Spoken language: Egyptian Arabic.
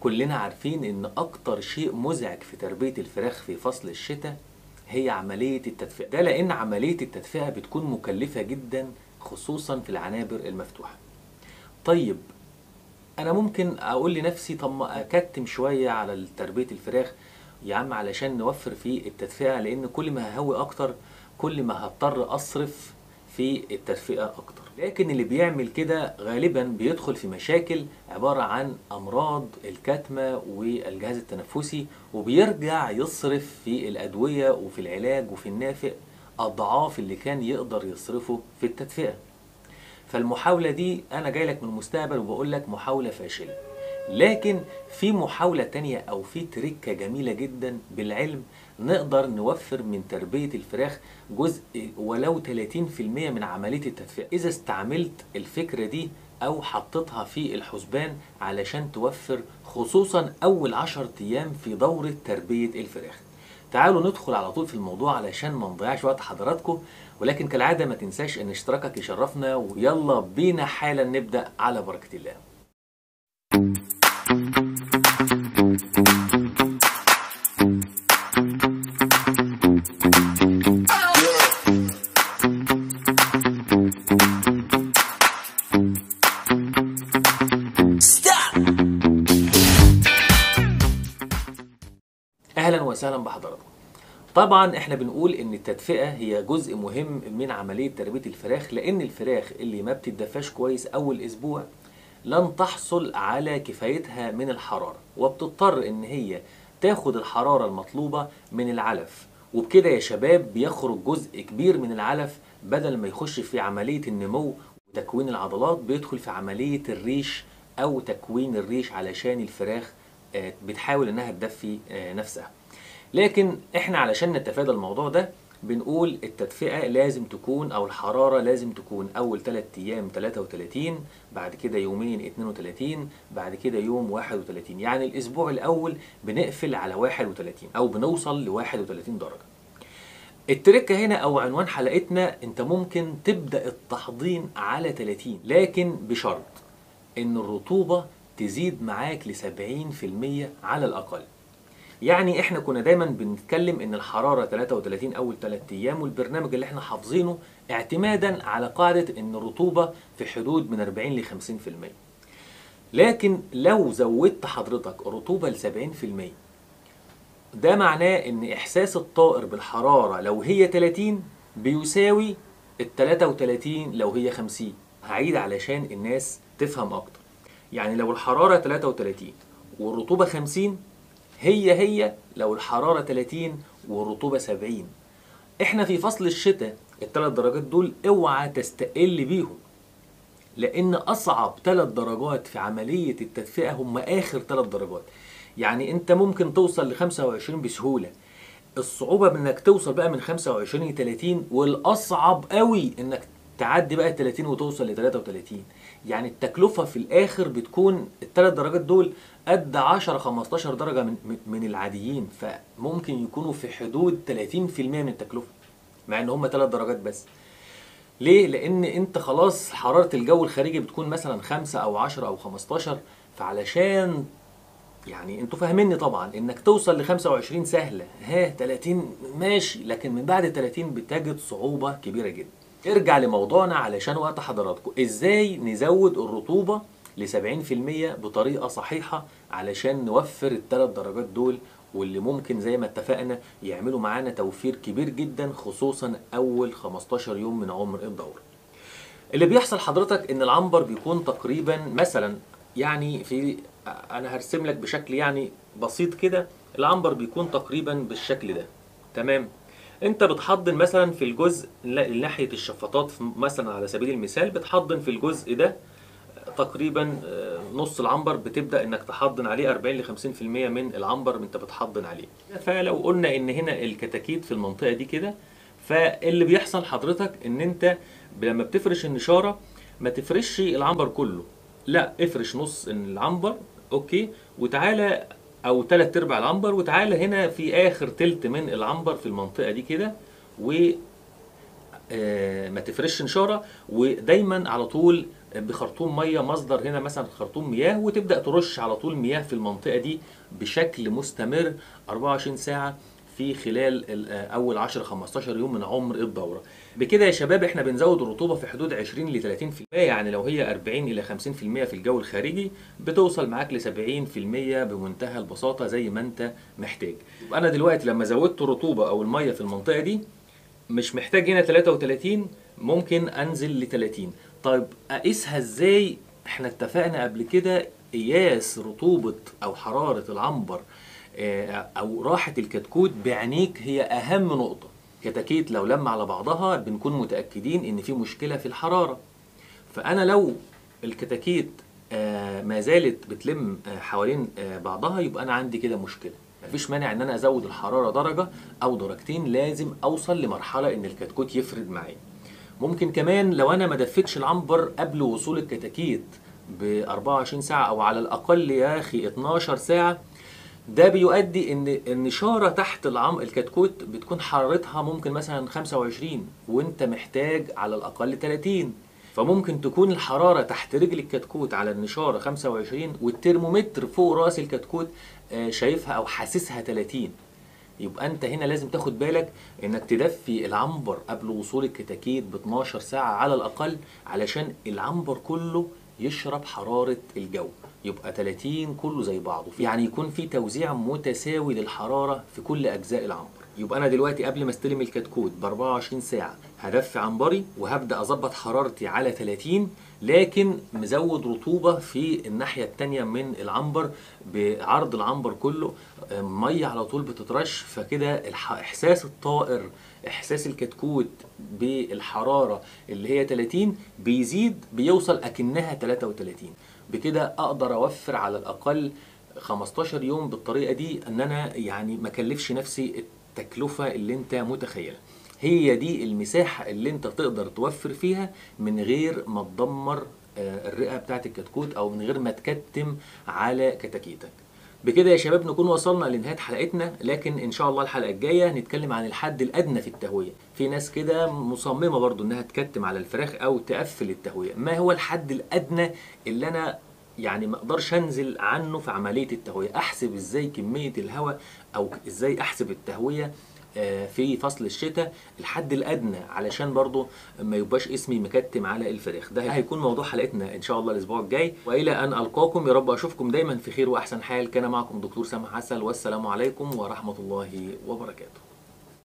كلنا عارفين ان اكتر شيء مزعج في تربية الفراخ في فصل الشتاء هي عملية التدفئة ده لان عملية التدفئة بتكون مكلفة جدا خصوصا في العنابر المفتوحة طيب انا ممكن اقول لنفسي طب ما اكتم شوية على تربية الفراخ يا عم علشان نوفر في التدفئة لان كل ما ههوي اكتر كل ما هضطر اصرف في التدفئة اكتر لكن اللي بيعمل كده غالبا بيدخل في مشاكل عبارة عن امراض الكتمة والجهاز التنفسي وبيرجع يصرف في الادوية وفي العلاج وفي النافق اضعاف اللي كان يقدر يصرفه في التدفئة فالمحاولة دي انا جاي لك من المستقبل وبقول لك محاولة فاشلة لكن في محاولة تانية او في تركة جميلة جدا بالعلم نقدر نوفر من تربية الفراخ جزء ولو 30% من عملية التدفئة إذا استعملت الفكرة دي أو حطيتها في الحسبان علشان توفر خصوصا أول 10 أيام في دورة تربية الفراخ تعالوا ندخل على طول في الموضوع علشان ما نضيعش وقت حضراتكم ولكن كالعادة ما تنساش ان اشتراكك يشرفنا ويلا بينا حالا نبدأ على بركة الله اهلا وسهلا بحضراتكم طبعا احنا بنقول ان التدفئه هي جزء مهم من عمليه تربيه الفراخ لان الفراخ اللي ما بتدفاش كويس اول اسبوع لن تحصل على كفايتها من الحراره وبتضطر ان هي تاخد الحراره المطلوبه من العلف وبكده يا شباب بيخرج جزء كبير من العلف بدل ما يخش في عمليه النمو وتكوين العضلات بيدخل في عمليه الريش او تكوين الريش علشان الفراخ بتحاول انها تدفي نفسها لكن احنا علشان نتفادى الموضوع ده بنقول التدفئة لازم تكون او الحرارة لازم تكون اول 3 ايام 33 بعد كده يومين 32 بعد كده يوم 31 يعني الاسبوع الاول بنقفل على 31 او بنوصل ل 31 درجة التركة هنا او عنوان حلقتنا انت ممكن تبدأ التحضين على 30 لكن بشرط ان الرطوبة تزيد معاك ل 70% على الاقل يعني احنا كنا دايما بنتكلم ان الحرارة 33 اول 3 ايام والبرنامج اللي احنا حافظينه اعتمادا على قاعدة ان الرطوبة في حدود من 40 ل 50% لكن لو زودت حضرتك الرطوبة ل 70% ده معناه ان احساس الطائر بالحرارة لو هي 30 بيساوي ال 33 لو هي 50 هعيد علشان الناس تفهم اكتر يعني لو الحرارة 33 والرطوبة 50 هي هي لو الحرارة 30 والرطوبة 70 احنا في فصل الشتاء الثلاث درجات دول اوعى تستقل بيهم لان اصعب ثلاث درجات في عملية التدفئة هم اخر ثلاث درجات يعني انت ممكن توصل ل 25 بسهولة الصعوبة بانك توصل بقى من 25 ل 30 والاصعب قوي انك تعدي بقى 30 وتوصل ل 33 يعني التكلفة في الآخر بتكون الثلاث درجات دول قد 10 15 درجة من من العاديين فممكن يكونوا في حدود 30% من التكلفة مع ان هم ثلاث درجات بس ليه؟ لأن أنت خلاص حرارة الجو الخارجي بتكون مثلا 5 أو 10 أو 15 فعلشان يعني انتوا فاهميني طبعا انك توصل ل 25 سهلة ها 30 ماشي لكن من بعد 30 بتجد صعوبة كبيرة جدا ارجع لموضوعنا علشان وقت حضراتكم ازاي نزود الرطوبة ل 70% بطريقة صحيحة علشان نوفر الثلاث درجات دول واللي ممكن زي ما اتفقنا يعملوا معانا توفير كبير جدا خصوصا اول 15 يوم من عمر الدورة اللي بيحصل حضرتك ان العنبر بيكون تقريبا مثلا يعني في انا هرسم لك بشكل يعني بسيط كده العنبر بيكون تقريبا بالشكل ده تمام انت بتحضن مثلا في الجزء ناحيه الشفاطات مثلا على سبيل المثال بتحضن في الجزء ده تقريبا نص العنبر بتبدا انك تحضن عليه 40 ل 50% من العنبر انت بتحضن عليه فلو قلنا ان هنا الكتاكيت في المنطقه دي كده فاللي بيحصل حضرتك ان انت لما بتفرش النشاره ما تفرشش العنبر كله لا افرش نص العنبر اوكي وتعالى او تلات ارباع العنبر وتعالى هنا في اخر تلت من العنبر في المنطقه دي كده و آه ما تفرش نشاره ودايما على طول بخرطوم ميه مصدر هنا مثلا خرطوم مياه وتبدا ترش على طول مياه في المنطقه دي بشكل مستمر 24 ساعه في خلال ال- اول 10 15 يوم من عمر الدوره بكده يا شباب احنا بنزود الرطوبه في حدود 20 ل 30% يعني لو هي 40 الى 50% في الجو الخارجي بتوصل معاك ل 70% بمنتهى البساطه زي ما انت محتاج يبقى انا دلوقتي لما زودت الرطوبه او الميه في المنطقه دي مش محتاج هنا 33 ممكن انزل ل 30 طيب اقيسها ازاي احنا اتفقنا قبل كده قياس رطوبة او حرارة العنبر آه، او راحة الكتكوت بعينيك هي اهم نقطة كتاكيت لو لم على بعضها بنكون متأكدين ان في مشكلة في الحرارة فانا لو الكتاكيت آه، ما زالت بتلم آه، حوالين آه، بعضها يبقى انا عندي كده مشكله مفيش مانع ان انا ازود الحراره درجه او درجتين لازم اوصل لمرحله ان الكتكوت يفرد معايا ممكن كمان لو انا ما دفتش العنبر قبل وصول الكتاكيت ب 24 ساعه او على الاقل يا اخي 12 ساعه ده بيؤدي ان النشاره تحت العم الكتكوت بتكون حرارتها ممكن مثلا 25 وانت محتاج على الاقل 30 فممكن تكون الحراره تحت رجل الكتكوت على النشاره 25 والترمومتر فوق راس الكتكوت آه، شايفها او حاسسها 30 يبقى انت هنا لازم تاخد بالك انك تدفي العنبر قبل وصول الكتاكيت ب 12 ساعه على الاقل علشان العنبر كله يشرب حراره الجو يبقى 30 كله زي بعضه يعني يكون في توزيع متساوي للحراره في كل اجزاء العنبر يبقى انا دلوقتي قبل ما استلم الكتكوت ب 24 ساعه هدفي عنبري وهبدا اظبط حرارتي على 30 لكن مزود رطوبه في الناحيه التانية من العنبر بعرض العنبر كله آه، ميه على طول بتترش فكده الح- احساس الطائر احساس الكتكوت بالحراره اللي هي 30 بيزيد بيوصل اكنها 33 بكده اقدر اوفر على الاقل 15 يوم بالطريقه دي ان انا يعني ما اكلفش نفسي التكلفه اللي انت متخيلها هي دي المساحه اللي انت تقدر توفر فيها من غير ما تدمر آه، الرئه بتاعت الكتكوت او من غير ما تكتم على كتاكيتك بكده يا شباب نكون وصلنا لنهايه حلقتنا لكن ان شاء الله الحلقه الجايه هنتكلم عن الحد الادنى في التهويه في ناس كده مصممه برضو انها تكتم على الفراخ او تقفل التهويه ما هو الحد الادنى اللي انا يعني ما اقدرش انزل عنه في عمليه التهويه احسب ازاي كميه الهواء او ازاي احسب التهويه آه، في فصل الشتاء الحد الادنى علشان برضو ما يبقاش اسمي مكتم على الفراخ ده هيكون موضوع حلقتنا ان شاء الله الاسبوع الجاي والى ان القاكم يا رب اشوفكم دايما في خير واحسن حال كان معكم دكتور سامح حسن والسلام عليكم ورحمه الله وبركاته